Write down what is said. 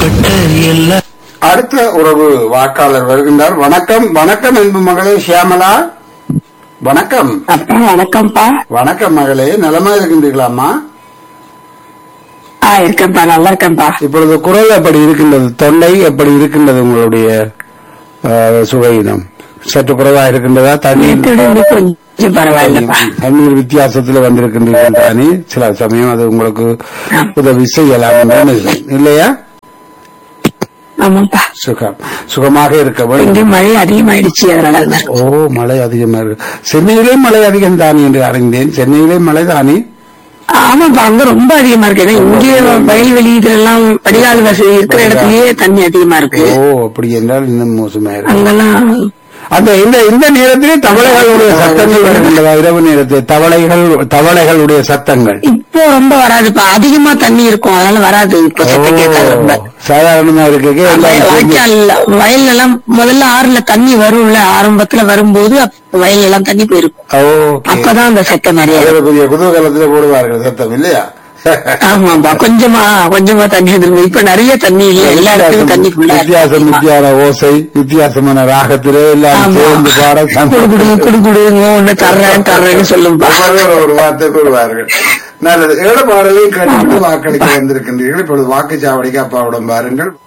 பட்ட எல்லா அடுத்த உறவு வாக்காளர் வருகின்றார் வணக்கம் வணக்கம் என்பு மகளே ஷியாமலா வணக்கம் அப்பா வணக்கம்ப்பா வணக்கம் மகளே நலமா இருக்கின்றீர்களாம்மா ஆ இருக்கேன்ப்பா நல்லா இருக்கேன்ப்பா இப்பொழுது குரல் எப்படி இருக்கின்றது தொண்டை எப்படி இருக்கின்றது உங்களுடைய அஹ், சுவையினம் சற்று குறைவா இருக்கின்றதா தண்ணீர் நேற்றோட வந்து கொஞ்சம் பரவாயில்லப்பா தண்ணீர் வித்தியாசத்துல வந்திருக்கின்றீர்கள் தானே சில சமயம் அது உங்களுக்கு உதவி செய்யலாம் என்று நினைக்கிறேன். இல்லையா ஆமாப்பா சுகம் சுகமாக இருக்க வேண்டும் இங்க மழை அதிகமாயிடுச்சு அதனால தான் இருக்கு. ஓ மழை அதிகமா இருக்கு சென்னையிலே மழை அதிகம் தானே என்று அறிந்தேன் சென்னையிலே மழை தானே ஆமாப்பா அங்க ரொம்ப அதிகமா இருக்கு ஏன்னா இங்கே வயல்வெளி இதெல்லாம் வடிகால் வசதி இருக்கிற இடத்துலயே தண்ணி அதிகமா இருக்கு ஓ அப்படி என்றால் இன்னும் மோசமா இருக்கு அங்கெல்லாம் அந்த இந்த இந்த நேரத்திலே தவளைகளுடைய சத்தங்கள் வருகின்றதா இரவு நேரத்தில் தவளைகள் தவளைகளுடைய சத்தங்கள் இப்போ ரொம்ப வராதுப்பா அதிகமா தண்ணி இருக்கும் அதனால வராது இப்போ சத்தம் கேட்காது ரொம்ப ஓ, சாதாரணமா இருக்கு வாய்க்கால் வயல்ல எல்லாம் முதல்ல ஆறுல தண்ணி வரும்ல ஆரம்பத்துல வரும்போது அப்ப வயல்ல எல்லாம் தண்ணி போயிருக்கும் ஓகே அப்பதான் அந்த சத்தம் நிறைய இருக்கும். பெரிய குதூகலத்துல போடுவார்கள் சத்தம் இல்லையா ஆமாப்பா கொஞ்சமா கொஞ்சமா தண்ணி வந்துருங்க இப்ப நிறைய தண்ணி இல்ல எல்லா இடத்துலயும் தண்ணி ஃபுல்லா வித்தியாசம் வித்தியாச ஓசை வித்தியாசமான ராகத்திலே எல்லாரும் சேர்ந்து பாட குடு குடு குடு குடுங்க ஒண்ணு தர்றேன் தர்றேன்னு சொல்லும்பா ஒவ்வொரு ஒரு வார்த்தை கூறுவார்கள் நல்லது ஏழு பாடலையும் கேட்டு வாக்களிக்க வந்திருக்கின்றீர்கள் இப்பொழுது வாக்குச்சாவடிக்கு அப்பாவிடம் பாருங்கள்